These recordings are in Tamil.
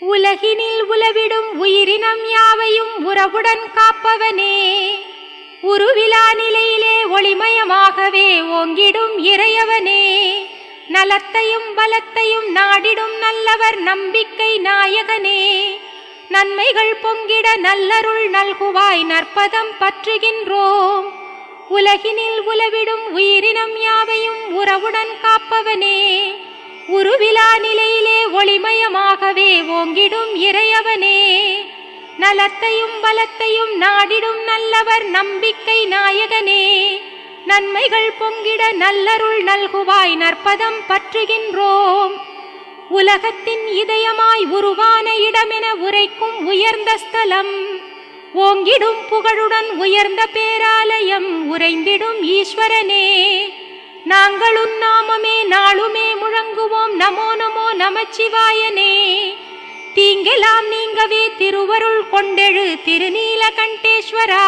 உலகினில் உலவிடும் உயிரினம் யாவையும் உறவுடன் காப்பவனே உருவிலா நிலையிலே ஒளிமயமாகவே ஓங்கிடும் இறையவனே நலத்தையும் பலத்தையும் நாடிடும் நல்லவர் நம்பிக்கை நாயகனே நன்மைகள் பொங்கிட நல்லருள் நல்குவாய் நற்பதம் பற்றுகின்றோம் உலகினில் உலவிடும் உயிரினம் யாவையும் உறவுடன் காப்பவனே உருவிலா நிலையிலே ஒளிமயமாகவே ஓங்கிடும் இறையவனே நலத்தையும் பலத்தையும் நாடிடும் நல்லவர் நம்பிக்கை நாயகனே நன்மைகள் பொங்கிட நல்லருள் நல்குவாய் நற்பதம் பற்றுகின்றோம் உலகத்தின் இதயமாய் உருவான இடமென உரைக்கும் உயர்ந்த ஸ்தலம் ஓங்கிடும் புகழுடன் உயர்ந்த பேராலயம் உறைந்திடும் ஈஸ்வரனே நாங்கள் உன் நாமமே நாளுமே முழங்குவோம் நமோ நமோ நமச்சிவாயனே தீங்கெல்லாம் நீங்கவே திருவருள் கொண்டெழு திருநீலகண்டேஸ்வரா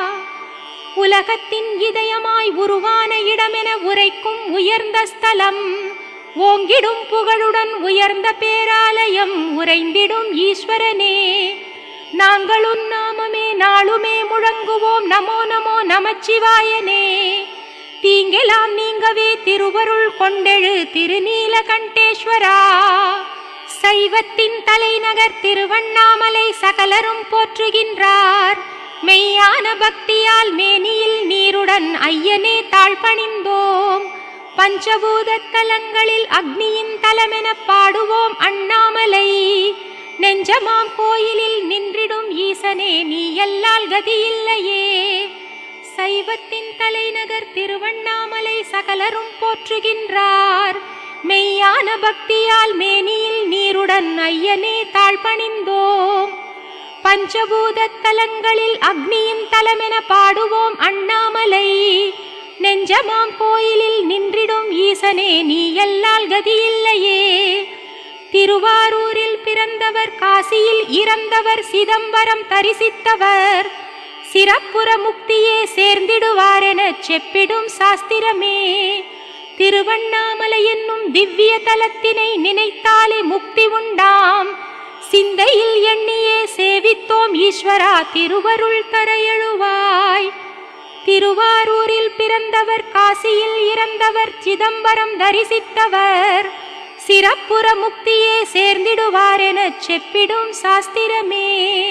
உலகத்தின் இதயமாய் உருவான இடமென உரைக்கும் உயர்ந்த ஸ்தலம் ஓங்கிடும் புகழுடன் உயர்ந்த பேராலயம் உறைந்திடும் ஈஸ்வரனே நாங்கள் உன் நாமமே நாளுமே முழங்குவோம் நமோ நமோ நமச்சிவாயனே தீங்கெல்லாம் நீங்கவே திருவருள் கொண்டெழு திருநீலகண்டேஸ்வரா சைவத்தின் தலைநகர் திருவண்ணாமலை சகலரும் போற்றுகின்றார் மெய்யான பக்தியால் மேனியில் நீருடன் ஐயனே தாழ்பணிந்தோம் பஞ்சபூத தலங்களில் அக்னியின் தலமென பாடுவோம் அண்ணாமலை நெஞ்சமாம் கோயிலில் நின்றிடும் ஈசனே நீ எல்லால் கதியில்லையே சைவத்தின் தலைநகர் திருவண்ணாமலை சகலரும் போற்றுகின்றார் மெய்யான பக்தியால் மேனியில் நீருடன் ஐயனே தாழ்பணிந்தோம் பஞ்சபூத தலங்களில் அக்னியின் தலமென பாடுவோம் அண்ணாமலை நெஞ்சமாம் கோயிலில் நின்றிடும் ஈசனே நீ எல்லால் கதியில்லையே திருவாரூரில் பிறந்தவர் காசியில் இறந்தவர் சிதம்பரம் தரிசித்தவர் சிறப்புற முக்தியே சேர்ந்திடுவாரெனச் செப்பிடும் சாஸ்திரமே திருவண்ணாமலை என்னும் திவ்ய தலத்தினை நினைத்தாலே முக்தி உண்டாம் சிந்தையில் எண்ணியே சேவித்தோம் ஈஸ்வரா திருவருள் தர எழுவாய் திருவாரூரில் பிறந்தவர் காசியில் இறந்தவர் சிதம்பரம் தரிசித்தவர் சிறப்புற முக்தியே சேர்ந்திடுவாரெனச் செப்பிடும் சாஸ்திரமே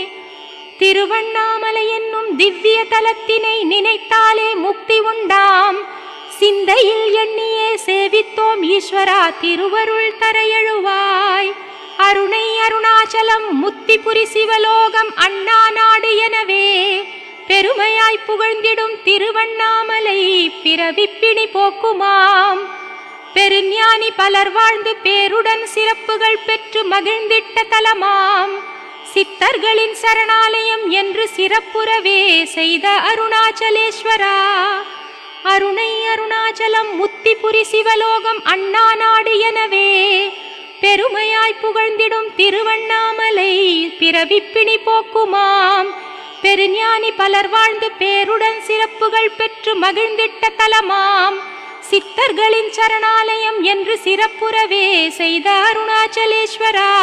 திருவண்ணாமலை என்னும் திவ்ய தலத்தினை நினைத்தாலே முக்தி உண்டாம் சிந்தையில் எண்ணியே சேவித்தோம் ஈஸ்வரா திருவருள் தர எழுவாய் அருணை அருணாச்சலம் முத்திபுரி சிவலோகம் அண்ணா நாடு எனவே பெருமையாய் புகழ்ந்திடும் திருவண்ணாமலை பிறவிப்பிணி போக்குமாம் பெருஞானி பலர் வாழ்ந்து பேருடன் சிறப்புகள் பெற்று மகிழ்ந்திட்ட தலமாம் சித்தர்களின் சரணாலயம் என்று சிறப்புறவே செய்த அருணாச்சலேஸ்வரா அருணை அருணாச்சலம் முத்திபுரி சிவலோகம் அண்ணா நாடு எனவே பெருமையாய் புகழ்ந்திடும் திருவண்ணாமலை பிறவிப்பிணி போக்குமாம் பெருஞானி பலர் வாழ்ந்து பேருடன் சிறப்புகள் பெற்று மகிழ்ந்திட்ட தலமாம் சித்தர்களின் சரணாலயம் என்று சிறப்புறவே செய்த அருணாச்சலேஸ்வரா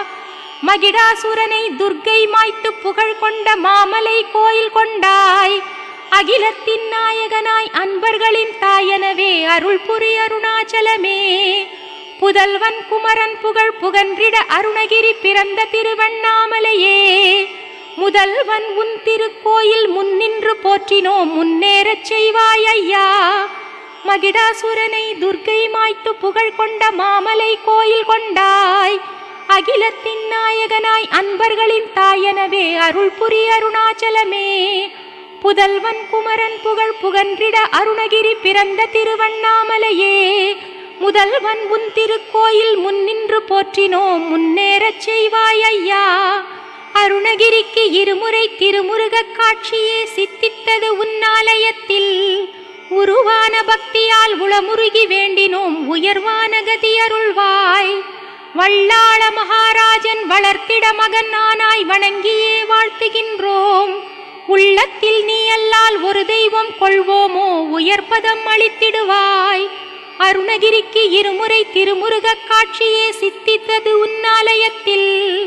மகிடாசுரனை துர்க்கை மாய்த்து புகழ் கொண்ட மாமலை கோயில் கொண்டாய் அகிலத்தின் நாயகனாய் அன்பர்களின் தாயனவே அருள் புரி அருணாச்சலமே புதல்வன் குமரன் புகழ் புகன்றிட அருணகிரி பிறந்த திருவண்ணாமலையே முதல்வன் உன் திருக்கோயில் முன்னின்று போற்றினோம் முன்னேறச் செய்வாய் ஐயா மகிடாசுரனை துர்க்கை மாய்த்து புகழ் கொண்ட மாமலை கோயில் கொண்டாய் அகிலத்தின் நாயகனாய் அன்பர்களின் தாயனவே அருள் புரி அருணாச்சலமே புதல்வன் குமரன் புகழ் புகன்றிட அருணகிரி பிறந்த திருவண்ணாமலையே முதல்வன் உன் திருக்கோயில் முன்னின்று போற்றினோம் முன்னேறச் செய்வாய் ஐயா அருணகிரிக்கு இருமுறை திருமுருகக் காட்சியே சித்தித்தது உன்னாலயத்தில் உருவான பக்தியால் உளமுருகி வேண்டினோம் உயர்வான கதி அருள்வாய் வள்ளாள மகாராஜன் வளர்த்திட மகன் நானாய் வணங்கியே வாழ்த்துகின்றோம் உள்ளத்தில் நீ அல்லால் ஒரு தெய்வம் கொள்வோமோ உயர்பதம் அளித்திடுவாய் அருணகிரிக்கு இருமுறை திருமுருகக் காட்சியே சித்தித்தது உன்னாலயத்தில்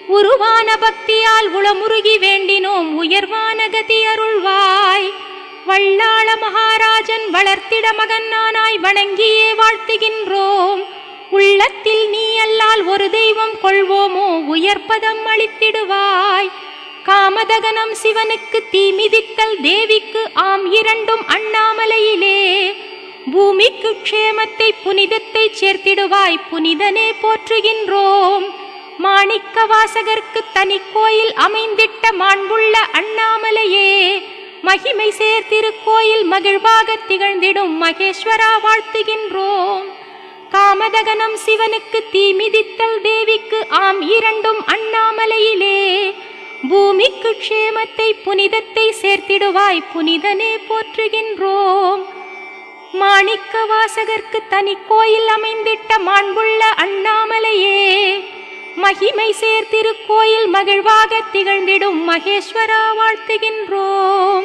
உருவான பக்தியால் உளமுருகி வேண்டினோம் உயர்வான கதி அருள்வாய் வள்ளாள மகாராஜன் வளர்த்திட மகன் நானாய் வணங்கியே வாழ்த்துகின்றோம் உள்ளத்தில் நீ அல்லால் ஒரு தெய்வம் கொள்வோமோ உயர்பதம் அளித்திடுவாய் காமதகனம் சிவனுக்கு தீமிதித்தல் தேவிக்கு ஆம் இரண்டும் அண்ணாமலையிலே பூமிக்கு க்ஷேமத்தை புனிதத்தை சேர்த்திடுவாய் புனிதனே போற்றுகின்றோம் மாணிக்க வாசகர்க்கு தனி கோயில் அமைந்திட்ட மாண்புள்ள அண்ணாமலையே மகிமை சேர்த்திருக்கோயில் மகிழ்வாக திகழ்ந்திடும் மகேஸ்வரா வாழ்த்துகின்றோம் காமதகனம் சிவனுக்கு தீமிதித்தல் தேவிக்கு ஆம் இரண்டும் அண்ணாமலையிலே பூமிக்கு க்ஷேமத்தை புனிதத்தை சேர்த்திடுவாய் புனிதனே போற்றுகின்றோம் மாணிக்க வாசகர்க்கு தனி கோயில் அமைந்திட்ட மாண்புள்ள அண்ணாமலையே மகிமை சேர்த்திருக்கோயில் மகிழ்வாக திகழ்ந்திடும் மகேஸ்வரா வாழ்த்துகின்றோம்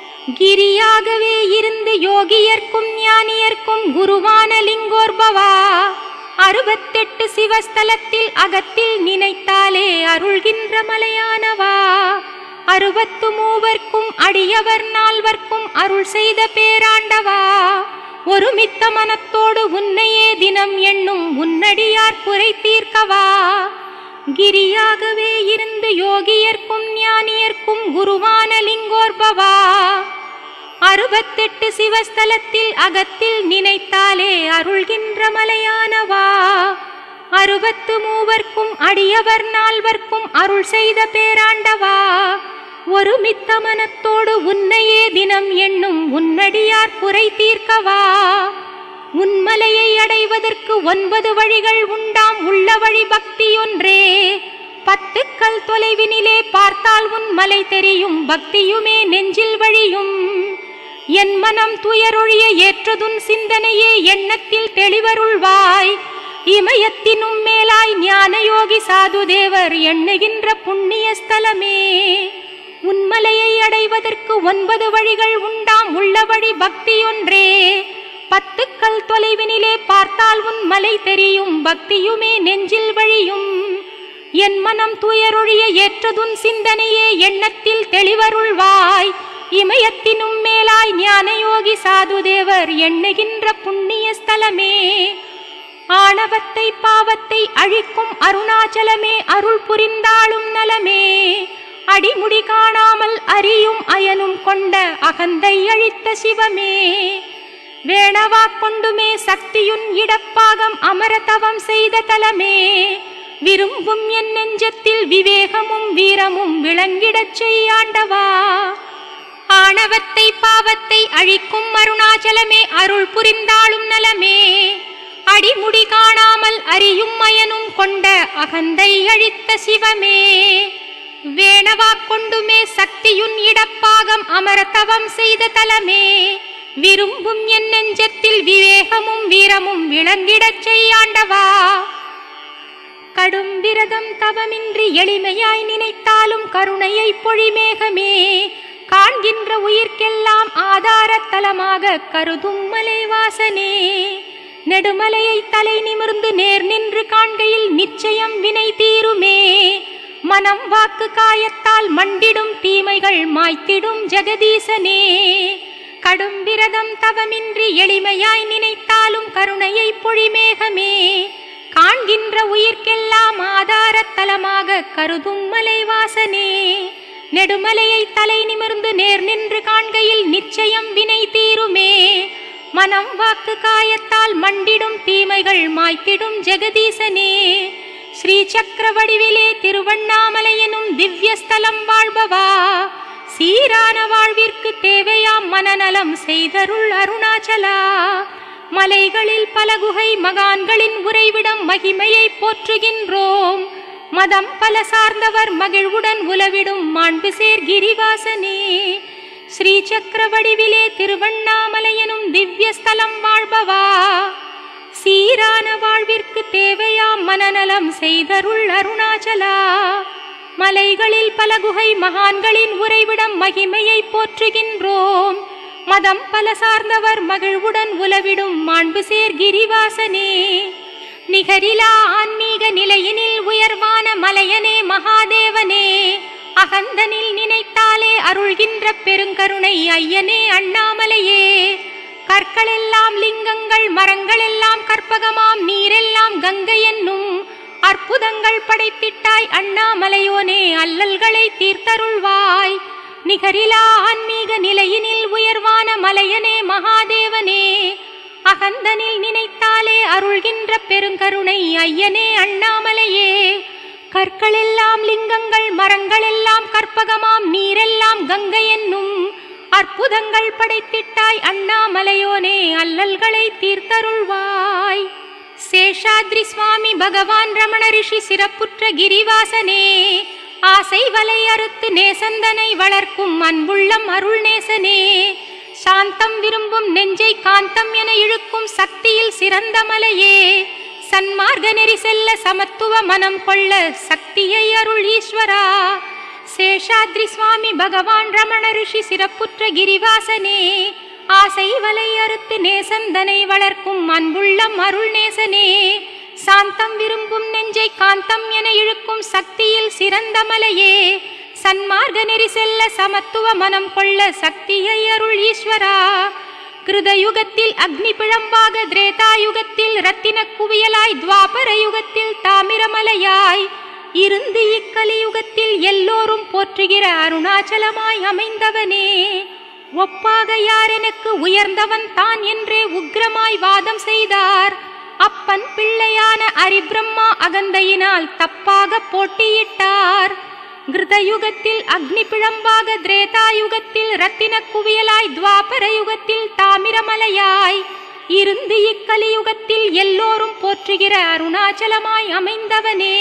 கிரியாகவே இருந்து யோகியர்க்கும் ஞானியர்க்கும் குருவான லிங்கோர்பவா அறுபத்தெட்டு சிவஸ்தலத்தில் அகத்தில் நினைத்தாலே அருள்கின்ற மலையானவா அறுபத்து மூவர்க்கும் அடியவர் நால்வர்க்கும் அருள் செய்த பேராண்டவா ஒரு மித்த மனத்தோடு உன்னையே தினம் எண்ணும் உன்னடியார் குறை தீர்க்கவா கிரியாகவே இருந்து யோகியர்க்கும் ஞானியர்க்கும் குருவான லிங்கோர்பவா அறுபத்தெட்டு சிவஸ்தலத்தில் அகத்தில் நினைத்தாலே அருள்கின்ற மலையானவா அறுபத்து மூவர்க்கும் அடியவர் நால்வர்க்கும் அருள் செய்த பேராண்டவா ஒரு மித்த மனத்தோடு உன்னையே தினம் எண்ணும் உன்னடியார் குறை தீர்க்கவா உன்மலையை அடைவதற்கு ஒன்பது வழிகள் உண்டாம் உள்ள வழி பக்தியொன்றே பத்துக்கள் தொலைவினிலே பார்த்தால் உன் மலை தெரியும் பக்தியுமே நெஞ்சில் வழியும் என் மனம் துயரொழிய ஏற்றதுன் சிந்தனையே எண்ணத்தில் தெளிவருள்வாய் இமயத்தினும் மேலாய் ஞான யோகி சாதுதேவர் எண்ணுகின்ற புண்ணிய ஸ்தலமே உன்மலையை அடைவதற்கு ஒன்பது வழிகள் உண்டாம் உள்ள வழி பக்தியொன்றே பத்துக்கள் தொலைவினிலே பார்த்தால் உன் மலை தெரியும் பக்தியுமே நெஞ்சில் வழியும் என் மனம் துயரொழிய ஏற்றதுன் சிந்தனையே எண்ணத்தில் தெளிவருள்வாய் இமயத்தினும் மேலாய் ஞானயோகி சாதுதேவர் எண்ணுகின்ற புண்ணிய ஸ்தலமே ஆணவத்தை பாவத்தை அழிக்கும் அருணாச்சலமே அருள் புரிந்தாளும் நலமே அடிமுடி காணாமல் அறியும் அயனும் கொண்ட அகந்தை அழித்த சிவமே வேணவா கொண்டுமே சக்தியுன் இடப்பாகம் அமரதவம் செய்த தலமே விரும்பும் என் நெஞ்சத்தில் விவேகமும் வீரமும் விளங்கிடச் செய்யாண்டவா ஆணவத்தை பாவத்தை அழிக்கும் அருணாச்சலமே அருள் புரிந்தாளும் நலமே அடிமுடி காணாமல் அறியும் மயனும் கொண்ட அகந்தை அழித்த சிவமே வேணவா கொண்டுமே சக்தியுன் இடப்பாகம் அமரதவம் செய்த தலமே விரும்பும் என் நெஞ்சத்தில் விவேகமும் வீரமும் விளங்கிடச் செய்யாண்டவா கடும் விரதம் தவமின்றி எளிமையாய் நினைத்தாலும் கருணையை பொழிமேகமே காண்கின்ற உயிர்க்கெல்லாம் ஆதாரத்தலமாக கருதும் மலைவாசனே நெடுமலையை தலை நிமிர்ந்து நேர் நின்று காண்கையில் நிச்சயம் வினை தீருமே மனம் வாக்கு காயத்தால் மண்டிடும் தீமைகள் மாய்த்திடும் ஜெகதீசனே கடும் விரதம் தவமின்றி எளிமையாய் நினைத்தாலும் கருணையை பொழிமேகமே காண்கின்ற உயிர்க்கெல்லாம் ஆதாரத்தலமாக கருதும் மலைவாசனே நெடுமலையை தலை நிமிர்ந்து நேர் நின்று காண்கையில் நிச்சயம் வினை தீருமே மனம் வாக்கு காயத்தால் மண்டிடும் தீமைகள் மாய்த்திடும் ஜெகதீசனே ஸ்ரீ சக்கர வடிவிலே திருவண்ணாமலை எனும் திவ்யஸ்தலம் வாழ்பவா சீரான வாழ்விற்கு தேவையாம் மனநலம் செய்தருள் அருணாச்சலா மலைகளில் பல குகை மகான்களின் உறைவிடம் மகிமையை போற்றுகின்றோம் மதம் பல சார்ந்தவர் மகிழ்வுடன் உலவிடும் மாண்பு சேர் கிரிவாசனே ஸ்ரீ சக்கர வடிவிலே திருவண்ணாமலையனும் திவ்ய ஸ்தலம் வாழ்பவா சீரான வாழ்விற்கு தேவையாம் மனநலம் செய்தருள் அருணாச்சலா மலைகளில் பல குகை மகான்களின் உறைவிடம் மகிமையை போற்றுகின்றோம் மதம் பல சார்ந்தவர் மகிழ்வுடன் உலவிடும் மாண்பு சேர் கிரிவாசனே நிகரிலா ஆன்மீக நிலையினில் உயர்வான மலையனே மகாதேவனே அகந்தனில் நினைத்தாலே அருள்கின்ற பெருங்கருணை ஐயனே அண்ணாமலையே கற்களெல்லாம் லிங்கங்கள் மரங்களெல்லாம் கற்பகமாம் நீரெல்லாம் கங்கை என்னும் அற்புதங்கள் படைத்திட்டாய் அண்ணாமலையோனே அல்லல்களை தீர்த்தருள்வாய் நிகரிலா ஆன்மீக நிலையினில் உயர்வான மலையனே மகாதேவனே அகந்தனில் நினைத்தாலே அருள்கின்ற பெருங்கருணை ஐயனே அண்ணாமலையே கற்களெல்லாம் லிங்கங்கள் மரங்களெல்லாம் கற்பகமாம் நீரெல்லாம் கங்கை என்னும் அற்புதங்கள் படைத்திட்டாய் அண்ணாமலையோனே அல்லல்களை தீர்த்தருள்வாய் சேஷாத்ரி சுவாமி பகவான் ரமண ரிஷி சிறப்புற்ற கிரிவாசனே ஆசை வலை அறுத்து நேசந்தனை வளர்க்கும் அன்புள்ளம் அருள் நேசனே சாந்தம் விரும்பும் நெஞ்சை காந்தம் என இழுக்கும் சக்தியில் சிறந்த மலையே சன்மார்க்க நெறி செல்ல சமத்துவ மனம் கொள்ள சக்தியை அருள் ஈஸ்வரா சேஷாத்ரி சுவாமி பகவான் ரமண ரிஷி சிறப்புற்ற கிரிவாசனே ஆசை வலை அறுத்து நேசந்தனை வளர்க்கும் அன்புள்ளம் அருள் நேசனே சாந்தம் விரும்பும் நெஞ்சை காந்தம் என இழுக்கும் சக்தியில் சிறந்த மலையே சன்மார்க்க நெறி செல்ல சமத்துவ மனம் கொள்ள சக்தியை அருள் ஈஸ்வரா கிருதயுகத்தில் அக்னி பிழம்பாக திரேதாயுகத்தில் ரத்தின குவியலாய் துவாபர யுகத்தில் தாமிரமலையாய் இருந்து இக்கலியுகத்தில் எல்லோரும் போற்றுகிற அருணாச்சலமாய் அமைந்தவனே ஒப்பாக யார் எனக்கு உயர்ந்தவன் தான் என்றே உக்ரமாய் வாதம் செய்தார் அப்பன் பிள்ளையான அரிபிரம்மா அகந்தையினால் தப்பாக போட்டியிட்டார் கிருதயுகத்தில் அக்னி பிழம்பாக திரேதாயுகத்தில் ரத்தின குவியலாய் துவாபர யுகத்தில் தாமிரமலையாய் இருந்து இக்கலியுகத்தில் எல்லோரும் போற்றுகிற அருணாச்சலமாய் அமைந்தவனே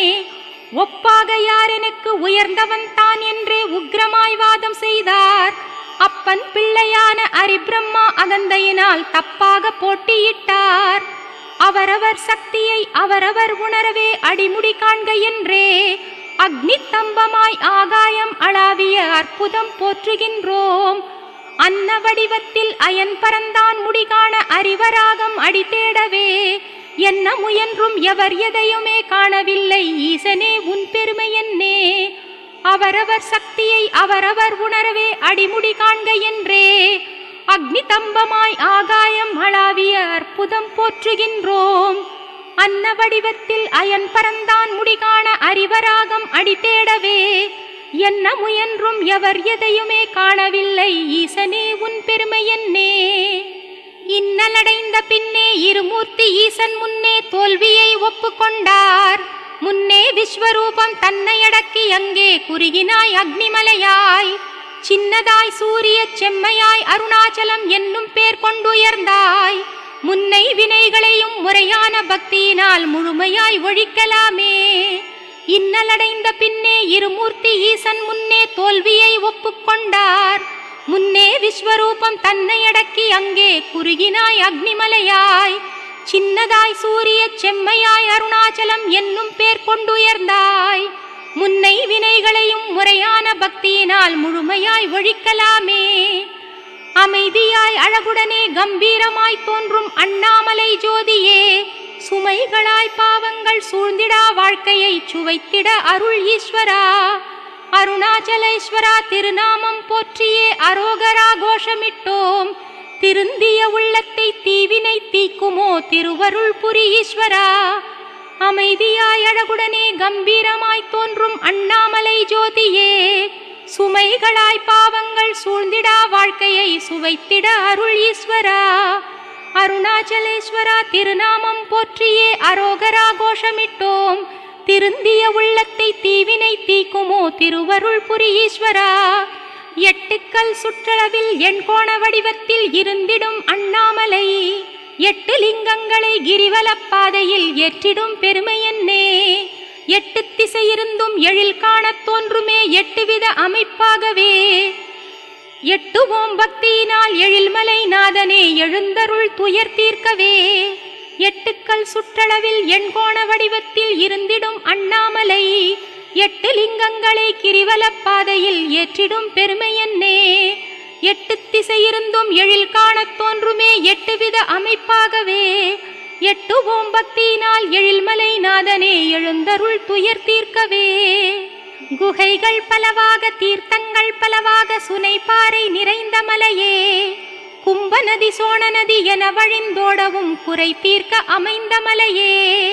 ஒப்பாக யார் எனக்கு உயர்ந்தவன் தான் என்றே உக்ரமாய் வாதம் செய்தார் அப்பன் பிள்ளையான அரிபிரம்மா அகந்தையினால் தப்பாக போட்டியிட்டார் அவரவர் சக்தியை அவரவர் உணரவே அடிமுடி காண்க என்றே அக்னி தம்பமாய் ஆகாயம் அளாவிய அற்புதம் போற்றுகின்றோம் அன்ன வடிவத்தில் அயன் பரந்தான் முடிகாண அறிவராகம் அடி தேடவே என்ன முயன்றும் எவர் எதையுமே காணவில்லை ஈசனே உன் பெருமை என்னே அவரவர் சக்தியை அவரவர் உணரவே அடிமுடி காண்க என்றே அக்னி தம்பமாய் ஆகாயம் அளாவிய அற்புதம் போற்றுகின்றோம் அன்ன வடிவத்தில் அயன் பரந்தான் முடிகாண அறிவராகம் அடி தேடவே என்ன முயன்றும் எவர் எதையுமே காணவில்லை ஈசனே உன் பெருமை என்னே இன்னலடைந்த பின்னே இருமூர்த்தி ஈசன் முன்னே தோல்வியை ஒப்புக்கொண்டார் முன்னே விஸ்வரூபம் தன்னை அடக்கி அங்கே குறுகினாய் அக்னிமலையாய் சின்னதாய் சூரிய செம்மையாய் அருணாச்சலம் என்னும் பேர் கொண்டுயர்ந்தாய் முன்னை வினைகளையும் முறையான பக்தியினால் முழுமையாய் ஒழிக்கலாமே இன்னலடைந்த பின்னே இருமூர்த்தி ஈசன் முன்னே தோல்வியை ஒப்புக்கொண்டார் முன்னே விஸ்வரூபம் தன்னை அடக்கி அங்கே குறுகினாய் அக்னிமலையாய் சின்னதாய் சூரிய செம்மையாய் அருணாச்சலம் என்னும் பேர் கொண்டுயர்ந்தாய் முன்னை வினைகளையும் முறையான பக்தியினால் முழுமையாய் ஒழிக்கலாமே அமைதியாய் அழகுடனே கம்பீரமாய் தோன்றும் அண்ணாமலை ஜோதியே சுமைகளாய் பாவங்கள் சூழ்ந்திடா வாழ்க்கையை சுவைத்திட அருள் ஈஸ்வரா அருணாச்சலேஸ்வரா திருநாமம் போற்றியே அரோகரா கோஷமிட்டோம் திருந்திய உள்ளத்தை தீவினை தீக்குமோ திருவருள் புரி ஈஸ்வரா அமைதியாய் அழகுடனே கம்பீரமாய் தோன்றும் அண்ணாமலை ஜோதியே சுமைகளாய் பாவங்கள் சூழ்ந்திடா வாழ்க்கையை சுவைத்திட அருள் ஈஸ்வரா அருணாச்சலேஸ்வரா திருநாமம் போற்றியே அரோகரா கோஷமிட்டோம் திருந்திய உள்ளத்தை தீவினை தீக்குமோ திருவருள் புரி ஈஸ்வரா எட்டுக்கல் சுற்றளவில் எண்கோண வடிவத்தில் இருந்திடும் அண்ணாமலை எட்டு லிங்கங்களை கிரிவலப் பாதையில் ஏற்றிடும் பெருமை என்னே எட்டு திசையிருந்தும் எழில் காணத் தோன்றுமே எட்டுவித அமைப்பாகவே எட்டுவோம் பக்தியினால் எழில்மலை நாதனே எழுந்தருள் துயர் தீர்க்கவே எட்டுக்கள் சுற்றளவில் எண்கோண வடிவத்தில் இருந்திடும் அண்ணாமலை எட்டு லிங்கங்களை கிரிவலப் பாதையில் ஏற்றிடும் பெருமை என்னே எட்டு திசையிருந்தும் எழில் காணத் தோன்றுமே எட்டு வித அமைப்பாகவே எட்டு ஓம் பக்தியினால் எழில்மலை நாதனே எழுந்தருள் துயர் தீர்க்கவே குகைகள் பலவாக தீர்த்தங்கள் பலவாக சுனைப்பாறை நிறைந்த மலையே கும்ப நதி சோழ நதி என வழிந்தோடவும் குறை தீர்க்க அமைந்த மலையே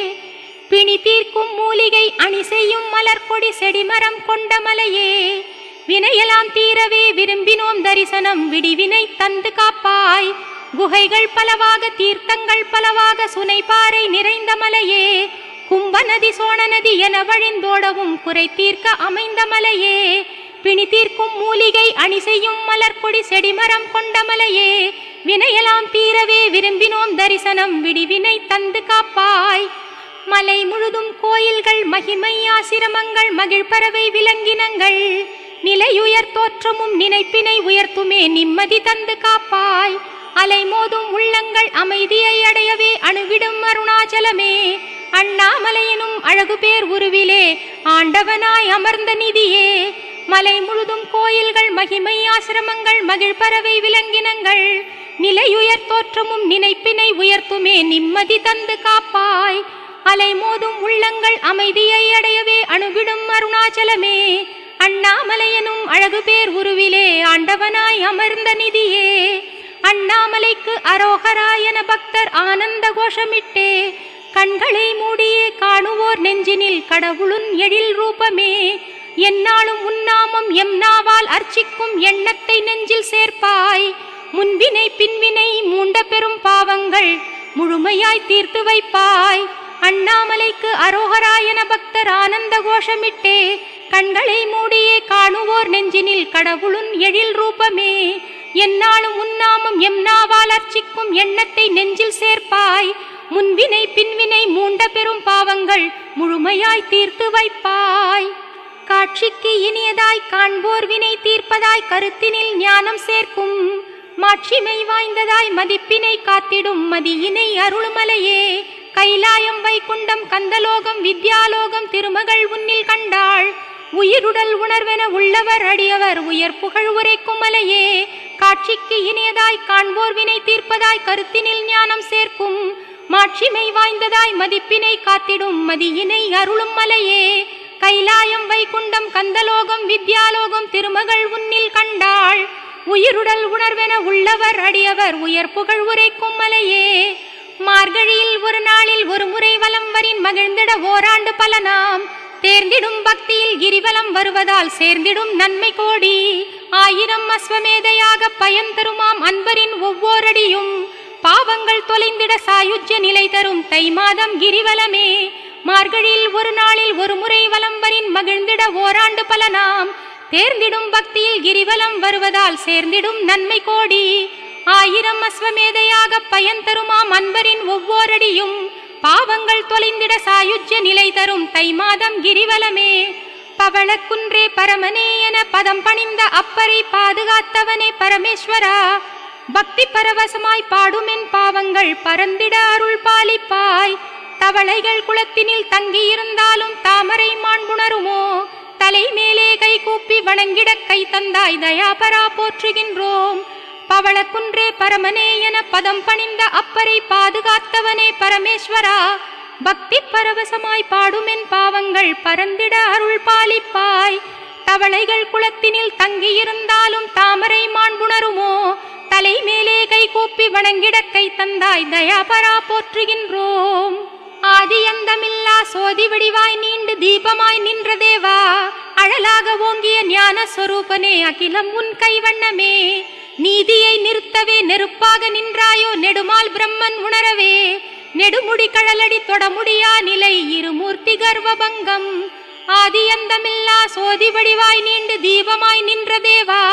பிணி தீர்க்கும் மூலிகை அணி செய்யும் மலர்கொடி செடிமரம் கொண்ட மலையே வினையெல்லாம் தீரவே விரும்பினோம் தரிசனம் விடிவினை தந்து காப்பாய் குகைகள் பலவாக தீர்த்தங்கள் பலவாக சுனைப்பாறை நிறைந்த மலையே கும்ப நதி சோழ நதி என வழிந்தோடவும் குறை தீர்க்க அமைந்த மலையே பிணி தீர்க்கும் மூலிகை அணி செய்யும் மலர்கொடி செடிமரம் கொண்ட மலையே வினையெல்லாம் தீரவே விரும்பினோம் தரிசனம் விடிவினை தந்து காப்பாய் மலை முழுதும் கோயில்கள் மகிமை ஆசிரமங்கள் மகிழ்பறவை விலங்கினங்கள் நிலையுயர் தோற்றமும் நினைப்பினை உயர்த்துமே நிம்மதி தந்து காப்பாய் அலை மோதும் உள்ளங்கள் அமைதியை அடையவே அணுவிடும் அருணாச்சலமே அண்ணாமலையனும் அழகு பேர் உருவிலே ஆண்டவனாய் அமர்ந்த நிதியே மலை முழுதும் கோயில்கள் மகிமை ஆசிரமங்கள் மகிழ்பறவை விலங்கினங்கள் நிலையுயர் தோற்றமும் நினைப்பினை உயர்த்துமே நிம்மதி தந்து காப்பாய் அலை மோதும் உள்ளங்கள் அமைதியை அடையவே அணுகிடும் அருணாச்சலமே அண்ணாமலையனும் அழகு பேர் உருவிலே ஆண்டவனாய் அமர்ந்த நிதியே அண்ணாமலைக்கு அரோகராயன பக்தர் ஆனந்த கோஷமிட்டே கண்களை மூடியே காணுவோர் நெஞ்சினில் கடவுளுன் எழில் ரூபமே என்னாலும் உன்னாமம் எம் நாவால் அர்ச்சிக்கும் எண்ணத்தை நெஞ்சில் சேர்ப்பாய் முன்வினை பின்வினை மூண்ட பெரும் பாவங்கள் முழுமையாய் தீர்த்து வைப்பாய் அண்ணாமலைக்கு அரோகராயன பக்தர் ஆனந்த கோஷமிட்டே கண்களை மூடியே காணுவோர் நெஞ்சினில் கடவுளுன் எழில் ரூபமே என்னாலும் உன்னாமம் எம் நாவால் அர்ச்சிக்கும் எண்ணத்தை நெஞ்சில் சேர்ப்பாய் முன்வினை பின்வினை மூண்ட பெரும் பாவங்கள் முழுமையாய் தீர்த்து வைப்பாய் காட்சிக்கு இனியதாய் காண்போர் வினை தீர்ப்பதாய் கருத்தினில் ஞானம் சேர்க்கும் மாட்சிமை வாய்ந்ததாய் மதிப்பினை காத்திடும் மதியினை அருள்மலையே கைலாயம் வைகுண்டம் கந்தலோகம் வித்யாலோகம் திருமகள் உன்னில் கண்டாள் உயிருடல் உணர்வென உள்ளவர் அடியவர் உயர் புகழ் உரைக்கும் மலையே காட்சிக்கு இனியதாய் காண்போர் வினை தீர்ப்பதாய் கருத்தினில் ஞானம் சேர்க்கும் மாட்சிமை வாய்ந்ததாய் மதிப்பினை காத்திடும் மதியினை அருளும் மலையே கைலாயம் வைகுண்டம் கந்தலோகம் வித்யாலோகம் திருமகள் உன்னில் கண்டாள் உயிருடல் உணர்வென உள்ளவர் அடியவர் உயர் புகழ் உரைக்கும் மலையே மார்கழியில் ஒரு நாளில் ஒரு முறை வலம் வரின் மகிழ்ந்திட ஓராண்டு பல நாம் தேர்ந்திடும் பக்தியில் கிரிவலம் வருவதால் சேர்ந்திடும் நன்மை கோடி ஆயிரம் அஸ்வமேதையாக பயன் தருமாம் அன்பரின் ஒவ்வொரடியும் பாவங்கள் தொலைந்திட சாயுஜ்ய நிலை தரும் தை மாதம் கிரிவலமே மார்கழியில் ஒரு நாளில் ஒரு முறை வலம் வரின் மகிழ்ந்திட ஓராண்டு பல நாம் தேர்ந்திடும் பக்தியில் கிரிவலம் வருவதால் சேர்ந்திடும் நன்மை கோடி ஆயிரம் அஸ்வமேதையாக பயன் தருமாம் அன்பரின் ஒவ்வொரடியும் பாவங்கள் தொலைந்திட சாயுஜ்ய நிலை தரும் தை மாதம் கிரிவலமே பவளக்குன்றே பரமனே என பதம் பணிந்த அப்பரை பாதுகாத்தவனே பரமேஸ்வரா பக்தி பரவசமாய் பாடுமென் பாவங்கள் பரந்திட அருள் பாலிப்பாய் தவளைகள் குளத்தினில் தங்கியிருந்தாலும் தாமரை மாண்புணருமோ தலை மேலே கை கூப்பி வணங்கிட கை தந்தாய் தயாபரா போற்றுகின்றோம் பவளக்குன்றே பரமனே என பதம் பணிந்த அப்பரை பாதுகாத்தவனே பரமேஸ்வரா பக்தி பரவசமாய் பாடுமென் பாவங்கள் பரந்திட அருள் பாலிப்பாய் தவளைகள் குளத்தினில் தங்கியிருந்தாலும் தாமரை மாண்புணருமோ தலை மேலே கை கூப்பி வணங்கிட கை தந்தாய் தயாபரா போற்றுகின்றோம் ஆதியந்தமில்லா சோதி வடிவாய் நீண்டு தீபமாய் நின்ற தேவா அழலாக ஓங்கிய ஞான சொரூபனே அகிலம் உன் கைவண்ணமே நீதியை நிறுத்தவே நெருப்பாக நின்றாயோ நெடுமால் பிரம்மன் உணரவே நெடுமுடி கழலடி தொடமுடியா நிலை இருமூர்த்தி கர்வபங்கம் ஆதியந்தமில்லா சோதி வடிவாய் நீண்டு தீபமாய் நின்ற தேவா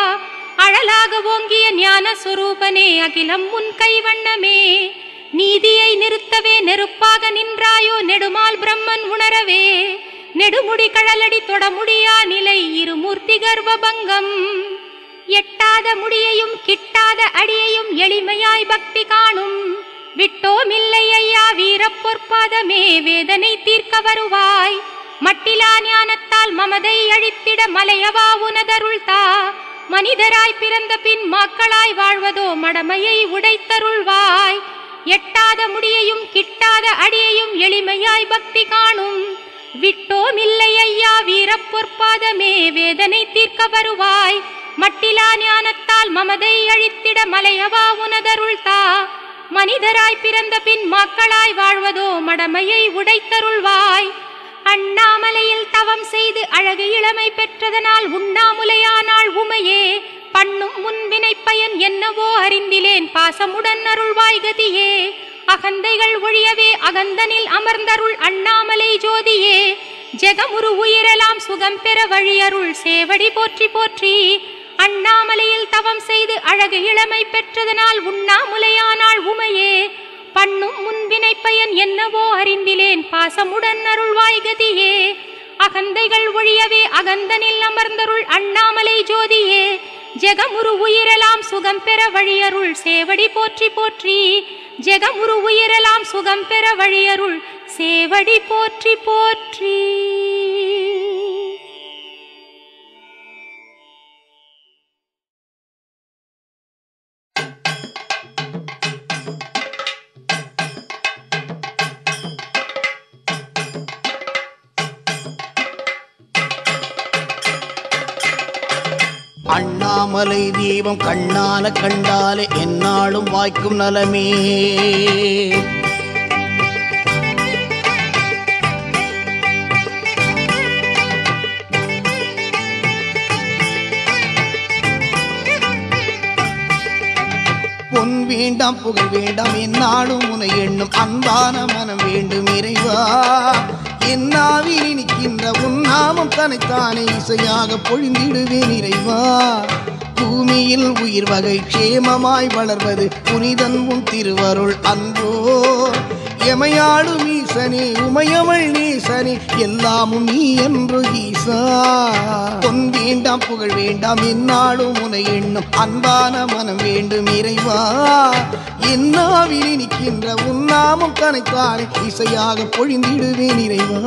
அழலாக ஓங்கிய ஞான சொரூபனே அகிலம் உன் கைவண்ணமே நீதியை நிறுத்தவே நெருப்பாக நின்றாயோ நெடுமால் பிரம்மன் உணரவே நெடுமுடி கழலடி தொடமுடியா நிலை இருமூர்த்தி கர்வபங்கம் எட்டாத முடியையும் கிட்டாத அடியையும் எளிமையாய் பக்தி காணும் விட்டோமில்லை ஐயா வீரப் பொற்பாதமே வேதனை தீர்க்க வருவாய் மட்டிலா ஞானத்தால் மமதை அழித்திட மலையவா உனதருள் தா மனிதராய் பிறந்த பின் மக்களாய் வாழ்வதோ மடமையை உடைத்தருள்வாய் எட்டாத முடியையும் கிட்டாத அடியையும் எளிமையாய் பக்தி காணும் விட்டோம் இல்லை ஐயா வீரப்பொற்பாதமே வேதனை தீர்க்க வருவாய் மட்டிலா ஞானத்தால் மமதை அழித்திட மலையவா உனதருள் தா மனிதராய் பிறந்த பின் மக்களாய் வாழ்வதோ மடமையை உடைத்தருள்வாய் அண்ணாமலையில் தவம் செய்து அழகு இளமை பெற்றதனால் உண்ணாமுலையானாள் உமையே பண்ணும் முன்வினை பயன் என்னவோ அறிந்திலேன் பாசமுடன் அருள்வாய் கதியே அகந்தைகள் ஒழியவே அகந்தனில் அமர்ந்தருள் அண்ணாமலை ஜோதியே ஜெகமுரு உயிரெல்லாம் சுகம் பெற வழியருள் சேவடி போற்றி போற்றி அண்ணாமலையில் தவம் செய்து அழகு இளமை பெற்றதனால் உண்ணாமுலையானாள் உமையே பண்ணும் முன்வினை பயன் என்னவோ அறிந்திலேன் பாசமுடன் அருள்வாய் கதியே அகந்தைகள் ஒழியவே அகந்தனில் அமர்ந்தருள் அண்ணாமலை ஜோதியே ஜெகமுரு உயிரெல்லாம் சுகம் பெற வழியருள் சேவடி போற்றி போற்றி ஜெகமுரு உயிரெல்லாம் சுகம் பெற வழியருள் சேவடி போற்றி போற்றி அண்ணாமலை தீபம் கண்ணால கண்டாலே என்னாலும் வாய்க்கும் நலமே பொன் வேண்டாம் புகழ் வேண்டாம் என்னாலும் உனை எண்ணும் அன்பான மனம் வேண்டும் இறைவா என்னாவில் இனிக்கின்ற உன் நாமம் தனைத்தானே இசையாக பொழிந்திடுவேன் இறைவா பூமியில் உயிர் வகை க்ஷேமமாய் வளர்வது புனிதன் உன் திருவருள் அன்றோ எமையாடும் ஈசனே உமையவள் நேசனே எல்லாமும் நீ என்று ஈசா பொன் வேண்டாம் புகழ் வேண்டாம் என்னாலும் உனை எண்ணும் அன்பான மனம் வேண்டும் இறைவா என்னாவில் நிற்கின்ற உன் நாமம் கனைத்தானே இசையாக பொழிந்திடுவேன் இறைவா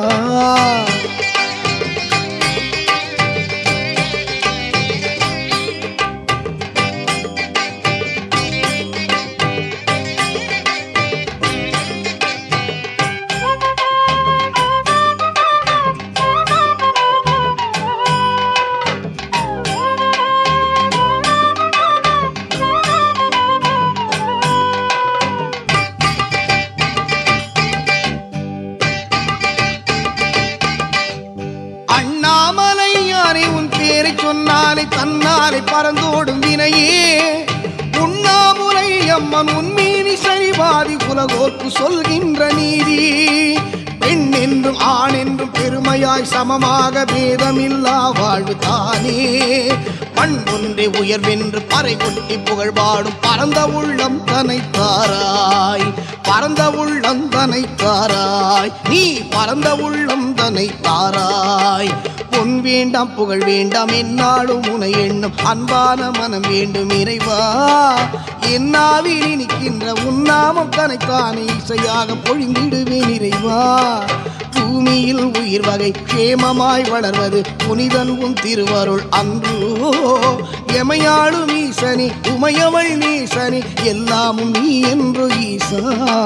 அண்ணாமலை யாரை உன் பேரை சொன்னாலே தன்னாலே பறந்தோடும் வினையே உண்ணாமுலை அம்மன் உன்மீனி சரிபாதி உலகோர்க்கு சொல்கின்ற நீதி பெண் என்றும் ஆண் என்றும் பெருமையாய் சமமாக பேதமில்லா வாழ்வு தானே மண் ஒன்றே உயர்வென்று பறை கொட்டி புகழ் பாடும் பரந்த உள்ளம் தனை தாராய் பரந்த உள்ளம் தனை தாராய் நீ பரந்த உள்ளம் தனை தாராய் பொன் வேண்டாம் புகழ் வேண்டாம் என்னாலும் உனை எண்ணும் அன்பான மனம் வேண்டும் இறைவா என்னாவில் இனிக்கின்ற உன்னாமம் தனைத்தானே இசையாக பொழிந்திடுவேன் இறைவா பூமியில் உயிர் வகை க்ஷேமமாய் வளர்வது புனிதன் உன் திருவருள் அன்றோ எமையாளும் ஈசனி உமையவள் நீசனி எல்லாமும் நீ என்று ஈசா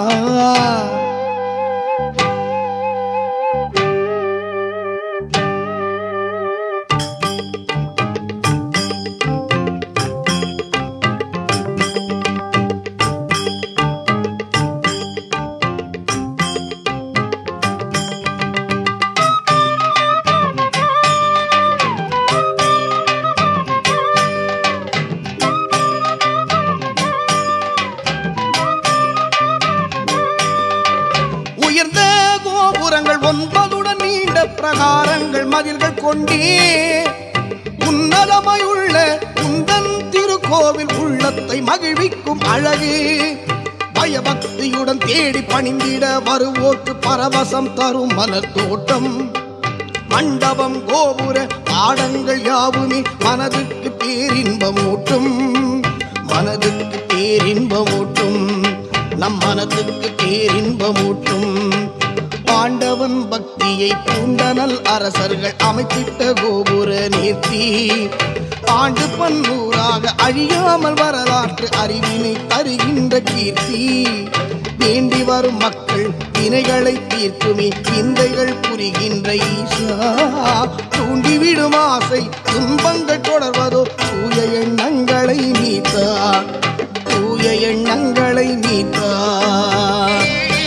உயர்ந்த கோபுரங்கள் ஒன்பதுடன் நீண்ட பிரகாரங்கள் மதில்கள் கொண்டே உன்னதமாயுள்ள உந்தன் திருக்கோவில் உள்ளத்தை மகிழ்விக்கும் அழகு பயபக்தியுடன் தேடி பணிந்திட வருவோர்க்கு பரவசம் தரும் மலர் தோட்டம் மண்டபம் கோபுர பாடங்கள் யாவுமே மனதுக்கு பேரின்பமூட்டும் மனதுக்கு பேரின்பமூட்டும் நம் மனதுக்கு பேரின்பமூட்டும் பாண்டவன் பக்தியை பூண்டனல் அரசர்கள் அமைத்திட்ட கோபுர நேர்த்தி ஆண்டு பன்னூறாக அழியாமல் வரலாற்று அறிவினை தருகின்ற கீர்த்தி வேண்டி வரும் மக்கள் வினைகளை தீர்க்குமே சிந்தைகள் புரிகின்ற ஈசா தூண்டிவிடும் ஆசை துன்பங்கள் தொடர்வதோ தூய எண்ணங்களை நீத்தார் தூய எண்ணங்களை நீத்தார்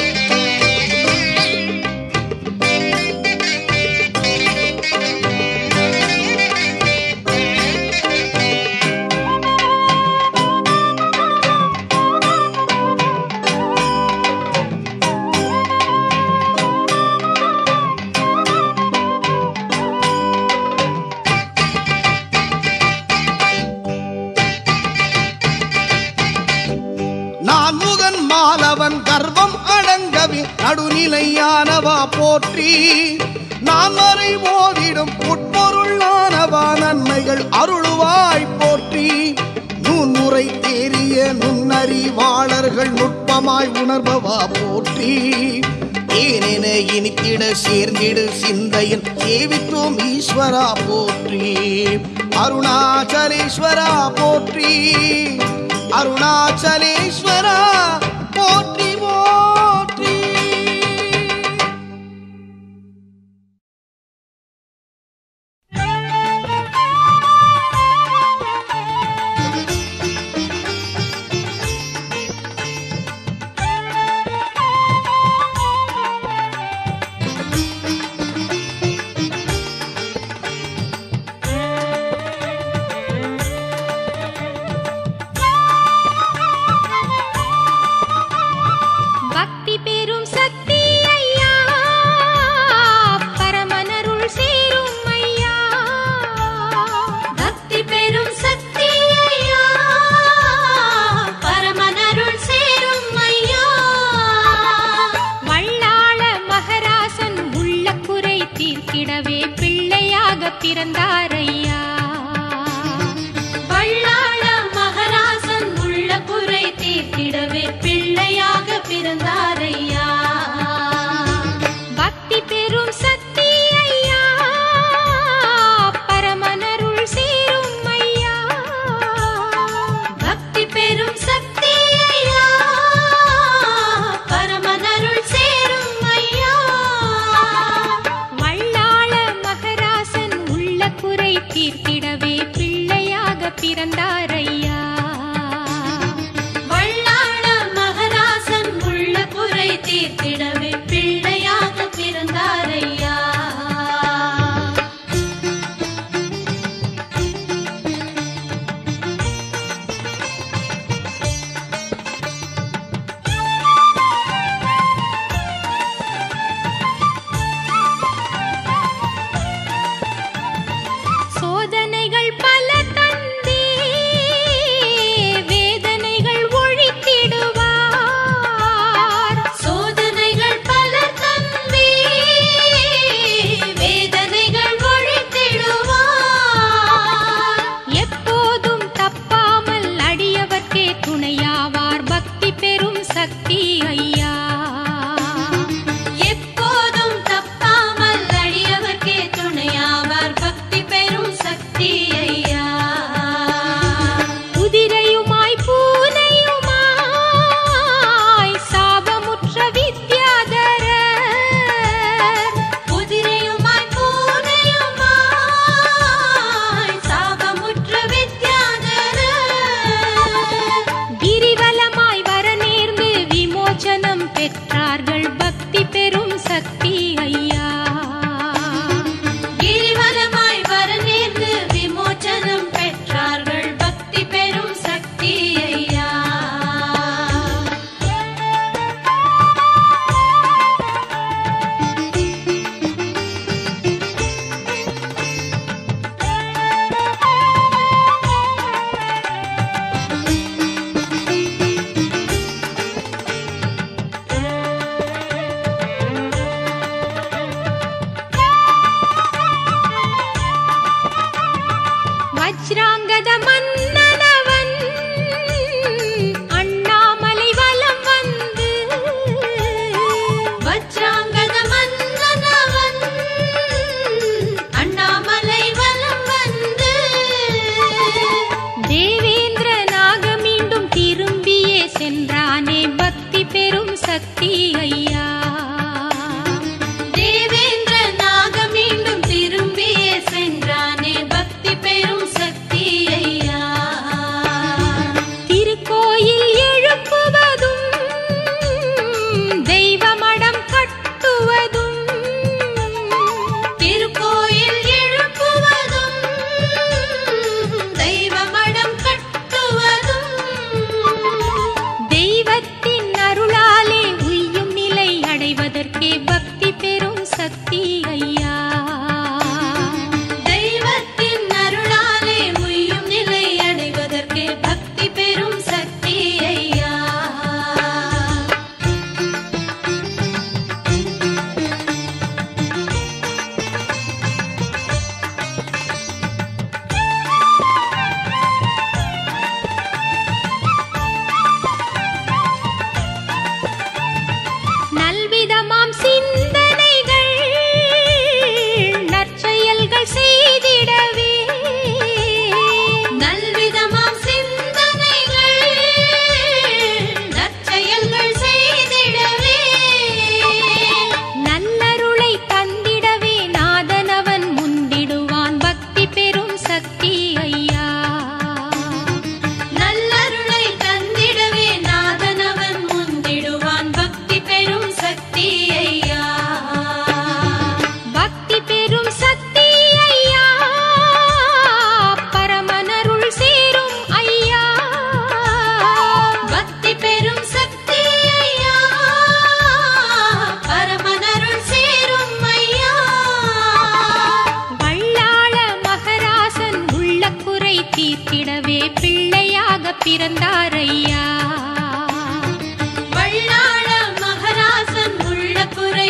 நான் முகன் மாலவன் கர்வம் அடங்கவே நடுநிலையானவா போற்றி நான் வரை ஓதிடும் உட்பொருளானவா நன்மைகள் அருளுவாய் போற்றி நூன்முறை தேறிய நுண்ணறிவாளர்கள் நுட்பமாய் உணர்பவா போற்றி ஏனென இனித்திட சேர்ந்திடு சிந்தையில் சேவித்தோம் ஈஸ்வரா போற்றி அருணாச்சலேஸ்வரா போற்றி அருணாச்சலேஸ்வரா போற்றி போற்றி ஆ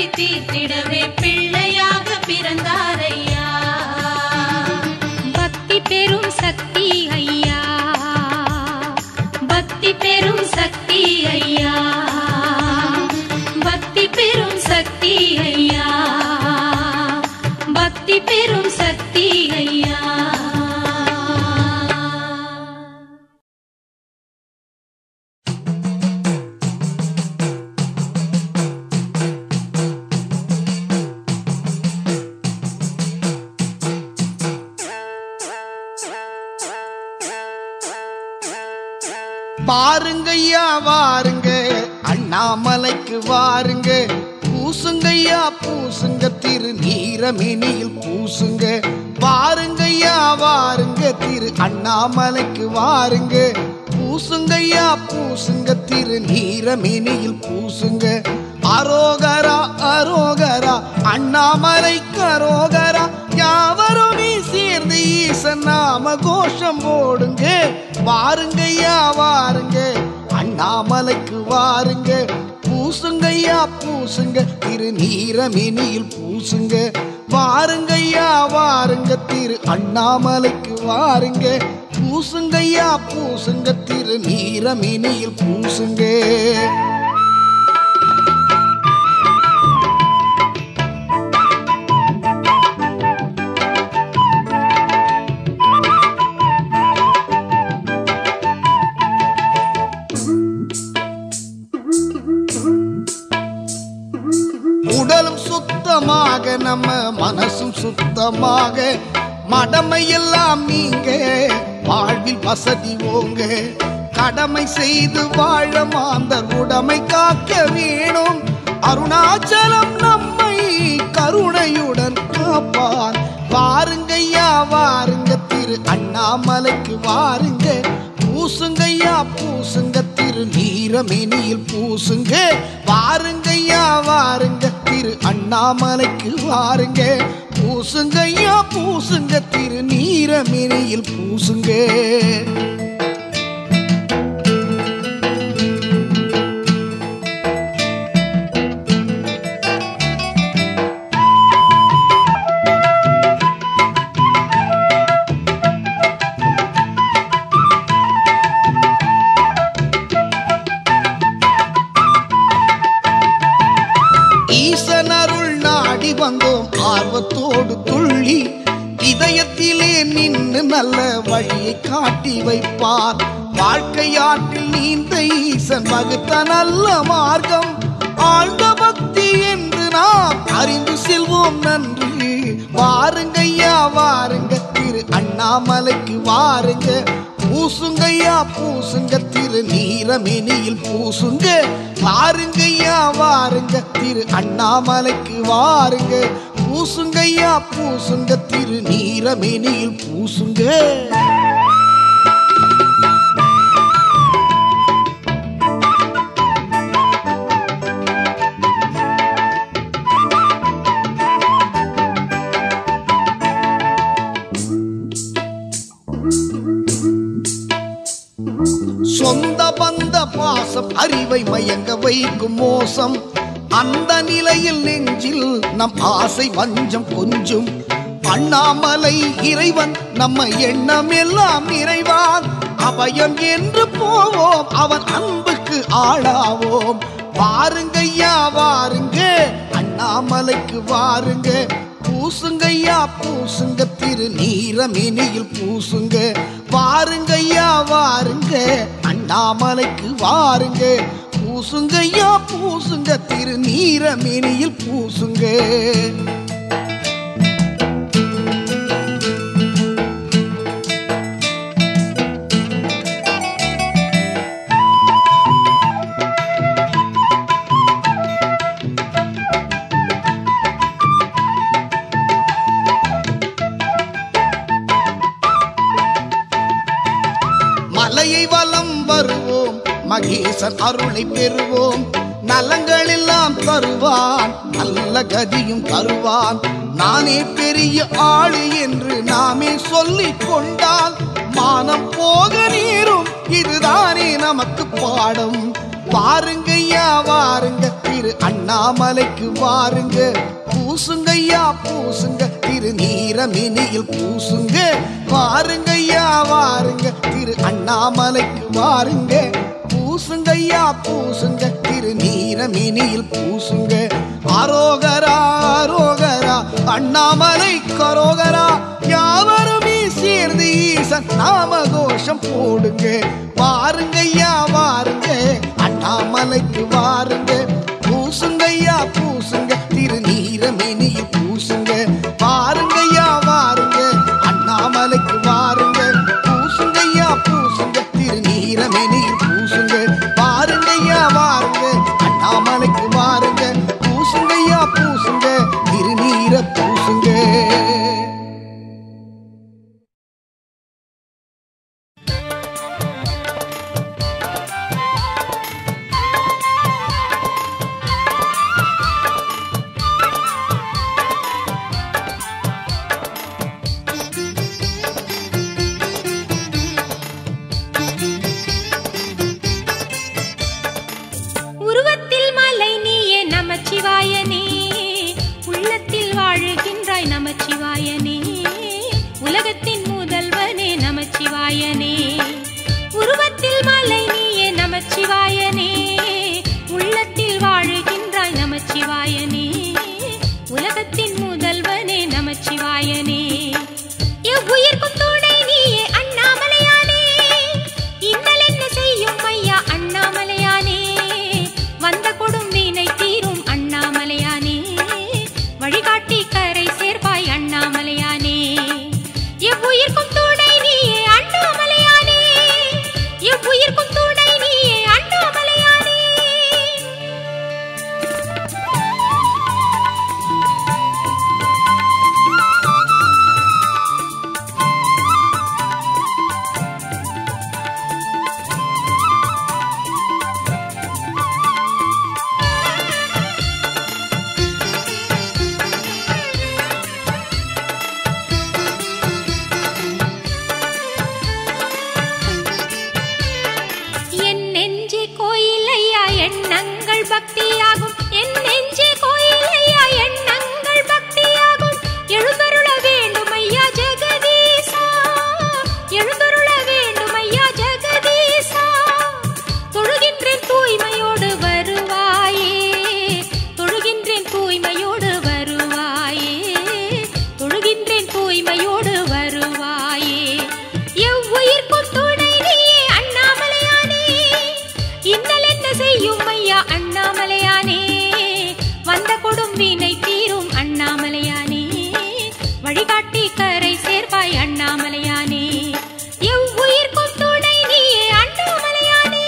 தீர்த்திடவே பிள்ளையாக பிறந்தாரையா பக்தி பெரும் சக்தி ஐயா பக்தி பெரும் சக்தி ஐயா பக்தி பெரும் சக்தி ஐயா பக்தி பெரும் சக்தி ஐயா பாருங்கய்யா வாருங்க அண்ணாமலைக்கு வாருங்க பூசுங்கய்யா பூசுங்க திரு நீரமினியில் பூசுங்க பாருங்கய்யா வாருங்க திரு அண்ணாமலைக்கு வாருங்க பூசுங்கய்யா பூசுங்க திரு நீரமினியில் பூசுங்க அரோகரா அரோகரா அண்ணாமலைக்கு அரோகரா யாவருமே சேர்ந்து ஈசன் நாம கோஷம் போடுங்க வாருங்கய்யா வாருங்க அண்ணாமலைக்கு வாருங்க பூசுங்கய்யா பூசுங்க திரு நீரமினியில் பூசுங்க வாருங்கய்யா வாருங்க திரு அண்ணாமலைக்கு வாருங்க பூசுங்கய்யா பூசுங்க திரு நீரமினியில் பூசுங்க உடலும் சுத்தமாக நம்ம மனசும் சுத்தமாக மடமை எல்லாம் நீங்க வாழ்வில் வசதி ஓங்க கடமை செய்து வாழ மாந்தர் உடமை காக்க வேணும் அருணாச்சலம் நம்மை கருணையுடன் காப்பான் வாருங்கய்யா வாருங்க திரு அண்ணாமலைக்கு வாருங்க பூசுங்கய்யா பூசுங்க திரு நீரமினியில் பூசுங்க வாருங்கய்யா வாருங்க திரு அண்ணாமலைக்கு வாருங்க பூசுங்கய்யா பூசுங்க திரு நீரமினியில் பூசுங்க ஈசன் அருள் நாடி வந்தோம் ஆர்வத்தோடு துள்ளி இதயத்திலே நின்று நல்ல வழியை காட்டி வைப்பார் வாழ்க்கையாற்றில் நீந்த ஈசன் வகுத்த நல்ல மார்க்கம் ஆழ்ந்த பக்தி என்று நாம் அறிந்து செல்வோம் நன்றி வாருங்கய்யா வாருங்க திரு அண்ணாமலைக்கு வாருங்க பூசுங்கய்யா பூசுங்க திரு நீரமினியில் பூசுங்க வாருங்கய்யா வாருங்க திரு அண்ணாமலைக்கு வாருங்க பூசுங்கய்யா பூசுங்க திரு நீரமினியில் பூசுங்க சொந்த பந்த பாசம் அறிவை மயங்க வைக்கும் மோசம் அந்த நிலையில் நெஞ்சில் நம் ஆசை வஞ்சம் கொஞ்சும் அண்ணாமலை இறைவன் நம்ம எண்ணம் எல்லாம் நிறைவான் அபயம் என்று போவோம் அவன் அன்புக்கு ஆளாவோம் வாருங்கய்யா வாருங்க அண்ணாமலைக்கு வாருங்க பூசுங்கய்யா பூசுங்க திரு நீரமினியில் பூசுங்க வாருங்கய்யா வாருங்க அண்ணாமலைக்கு வாருங்க பூசுங்கய்யா பூசுங்க திரு நீரமினியில் பூசுங்க மலையை வலம் வருவோம் மகேசன் அருளை பெறுவோம் நலங்கள் எல்லாம் தருவான் நல்ல கதியும் தருவான் நானே பெரிய ஆளு என்று நாமே சொல்லிக் கொண்டால் மானம் போக நீரும் இதுதானே நமக்கு பாடம் வாருங்கய்யா வாருங்க திரு அண்ணாமலைக்கு வாருங்க பூசுங்கய்யா பூசுங்க திரு நீரமினியில் பூசுங்க வாருங்கய்யா வாருங்க திரு அண்ணாமலைக்கு வாருங்க பூசுங்கய்யா பூசுங்க திரு நீரமினியில் பூசுங்க ஆரோகரா ஆரோகரா அண்ணாமலை கரோகரா யாவருமே சேர்ந்து ஈசன் நாம கோஷம் போடுங்க வாருங்கய்யா வாருங்க அண்ணாமலைக்கு வாருங்க பூசுங்கய்யா பூசுங்க திரு நீரமினியில் பூசுங்க வாருங்கய்யா வாருங்க அண்ணாமலைக்கு வாருங்க பூசுங்கய்யா பூசுங்க திரு நீரமினியில் பூசுங்க வாருங்கய்யா வாருங்க அண்ணாமலைக்கு வாருங்க பூசுங்கய்யா பூசுங்க திருநீர பூசுங்க உருவத்தில் மலை நீயே நமச்சிவாயனே உள்ளத்தில் வாழுகின்றாய் நமச்சிவாயனே உலகத்தின் முதல்வனே நமச்சிவாயனே உருவத்தில் மலை நீயே நமச்சிவாயனே உள்ளத்தில் வாழுகின்றாய் நமச்சிவாயனே உலகத்தின் முதல்வனே நமச்சிவாயனே எவ்வுயிர்க்கும் துணை நீயே அண்ணாமலையானே இன்னல் என்ன செய்யும் ஐயா அண்ணாமலையானே வந்த கொடும் வீணை தீரும் அண்ணாமலையானே வழிகாட்டி கரை சேர்ப்பாய் அண்ணாமலையானே எவ்வுயிர்க்கும் துணை நீயே அண்ணாமலையானே எவ்வுயிர்க்கும் துணை நீயே அண்ணாமலையானே என் நெஞ்சே கோயில் ஐயா எண்ணங்கள் பக்தியாகும் என் நெஞ்சே கோயில் ஐயா எண்ணங்கள் பக்தியாகும் எழுந்தருள வேண்டும் ஐயா ஜெகதீசா எழுந்தருள வேண்டும் ஐயா ஜெகதீசா தொழுகின்றேன் தூய்மையோடு வருவாயே தொழுகின்றேன் தூய்மையோடு வருவாயே தொழுகின்றேன் தூய்மையோடு வருவாயே எவ்வுயிர்க்கும் துணை நீயே அண்ணாமலையானே இன்னல் என்ன செய்யும் ஐயா அண்ணாமலையானே வந்த கொடும் வீணை தீரும் அண்ணாமலையானே வழிகாட்டி கரை சேர்ப்பாய் அண்ணாமலையானே எவ்வுயிர்க்கும் துணை நீயே அண்ணாமலையானே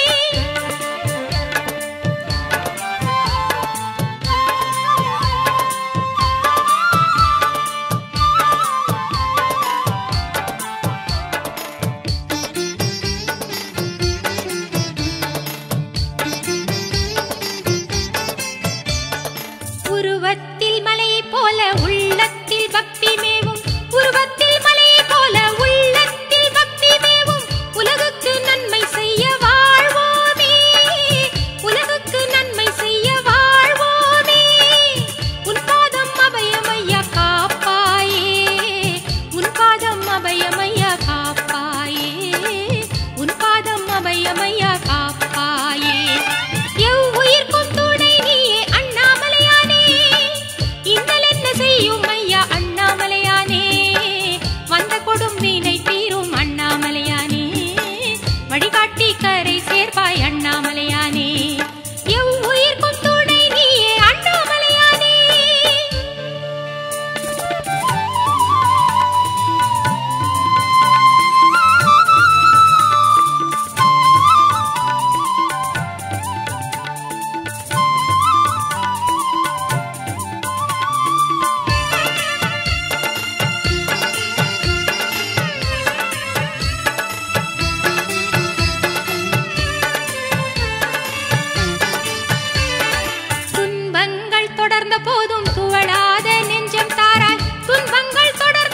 உருவத்தில் மலையைப் போல உள்ளத்தில் பக்தி மேவும் உருவத்தில் மலையைப் போல உள்ளத்தில் பக்தி மேவும் உலகுக்கு நன்மை செய்ய வாழ்வோமே உலகுக்கு நன்மை செய்ய வாழ்வோமே உன் பாதம் அபயமையா காப்பாயே உன் பாதம் அபயமையா காப்பாயே உன் பாதம் அபயமையா காப்பாயே எவ்வுயிர்க்கும் துணை நீயே அண்ணாமலையானே இன்னல் என்ன செய்யும் ஐயா அண்ணாமலையானே வந்த கொடும் வீணை தீரும் அண்ணாமலையானே வழிகாட்டி கரை சேர்ப்பாய் அண்ணாமலையானே எவ்வுயிர்க்கும் துணை நீயே அண்ணாமலையானே துன்பங்கள் தொடர்ந்த போதும் துவளாத நெஞ்சம் தாராய் துன்பங்கள் தொடர்ந்த